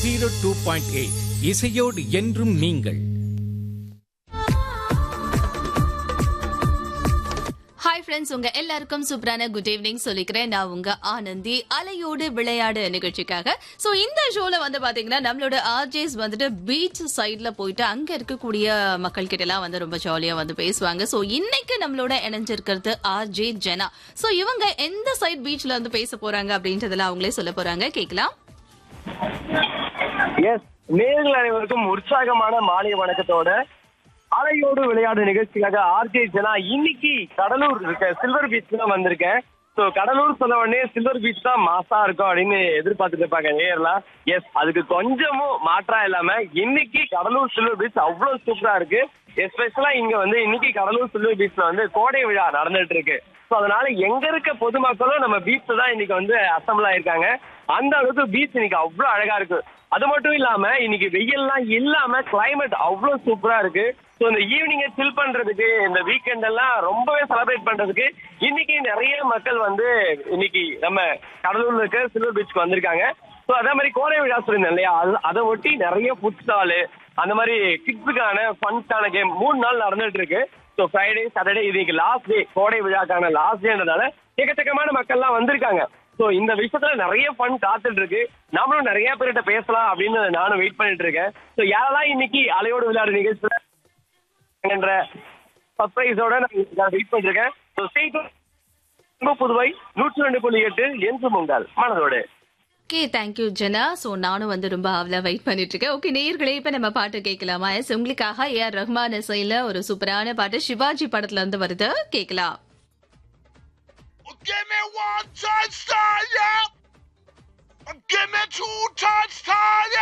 Zero two point eight இசையோடு என்றும் நீங்கள் ஹாய் ஃப்ரெண்ட்ஸ் உங்க எல்லாருக்கும் சூப்பரான குட் ஈவினிங் சொல்லிக்கிறேன் நான் உங்க ஆனந்தி அலையோடு விளையாடு நிகழ்ச்சிக்காக சோ இந்த ஷோல வந்து பாத்தீங்கன்னா நம்மளோட ஆர்ஜேஸ் வந்துட்டு பீச் சைட்ல போயிட்டு அங்க இருக்கக்கூடிய மக்கள் கிட்ட எல்லாம் வந்து ரொம்ப ஜாலியா வந்து பேசுவாங்க சோ இன்னைக்கு நம்மளோட இணைஞ்சிருக்கிறது ஆர்ஜே ஜெனா சோ இவங்க எந்த சைட் பீச்ல வந்து பேச போறாங்க அப்படின்றதெல்லாம் அவங்களே சொல்ல போறாங்க கேக்கலாம் எஸ் நேர்கள் அனைவருக்கும் உற்சாகமான மாலை வணக்கத்தோட அலையோடு விளையாடு நிகழ்ச்சிக்காக ஆர்ஜே ஜனா இன்னைக்கு கடலூர் இருக்க சில்வர் பீச் தான் வந்திருக்கேன் ஸோ கடலூர் சொன்ன உடனே சில்வர் பீச் தான் மாசா இருக்கும் அப்படின்னு எதிர்பார்த்துட்டு இருப்பாங்க நேர்லாம் எஸ் அதுக்கு கொஞ்சமும் மாற்றா இல்லாம இன்னைக்கு கடலூர் சில்வர் பீச் அவ்வளவு சூப்பரா இருக்கு எஸ்பெஷலா இங்க வந்து இன்னைக்கு கடலூர் சில்வர் பீச்ல வந்து கோடை விழா நடந்துட்டு இருக்கு ஸோ அதனால எங்க இருக்க பொதுமக்களும் நம்ம பீச் தான் இன்னைக்கு வந்து அசம்பிள் ஆயிருக்காங்க அந்த அளவுக்கு பீச் இன்னைக்கு அவ்வளவு அழகா இருக்கு அது மட்டும் இல்லாம இன்னைக்கு வெயில்லாம் இல்லாம கிளைமேட் அவ்வளவு சூப்பரா இருக்கு ஸோ இந்த ஈவினிங்க சில் பண்றதுக்கு இந்த வீக்கெண்ட் எல்லாம் ரொம்பவே செலிப்ரேட் பண்றதுக்கு இன்னைக்கு நிறைய மக்கள் வந்து இன்னைக்கு நம்ம கடலூர்ல இருக்க சில்வர் பீச்சுக்கு வந்திருக்காங்க ஸோ அதே மாதிரி கோடை விழா சொல்லியிருந்தேன் இல்லையா அது- அதை ஒட்டி நிறைய ஃபுட் ஸ்டாலு அந்த மாதிரி கிட்ஸுக்கான ஃபன்ஸான கேம் மூணு நாள் நடந்துட்டு இருக்கு ஸோ ஃப்ரைடே சாட்டர்டே இன்னைக்கு லாஸ்ட் டே கோடை விழாக்கான லாஸ்ட் டேன்றதால எக்கச்சக்கமான மக்கள்லாம் வந்திருக்காங்க ஸோ இந்த விஷயத்துல நிறைய ஃபன் காத்துட்டு இருக்கு நாமளும் நிறைய பேர்கிட்ட பேசலாம் அப்படின்னு நானும் வெயிட் பண்ணிட்டு இருக்கேன் ஸோ யாரெல்லாம் இன்னைக்கு அலையோடு விளையாடு நிகழ்ச்சியில என்ற சர்ப்ரைஸோட நான் வெயிட் பண்ணிருக்கேன் ஸோ ஸ்டேட் புதுவை நூற்றி ரெண்டு புள்ளி எட்டு என்று உங்கள் மனதோடு ஓகே தேங்க்யூ ஜெனா சோ நானும் வந்து ரொம்ப ஆவலா வெயிட் பண்ணிட்டு இருக்கேன் ஓகே நேயர்களே இப்ப நம்ம பாட்டு கேட்கலாமா எஸ் உங்களுக்காக ஏ ஆர் ரஹ்மான் இசையில ஒரு சூப்பரான பாட்டு சிவாஜி படத்துல இருந்து வருது கேட்கலாம் Give me one touchdown, yeah. Give me two touchdowns, yeah.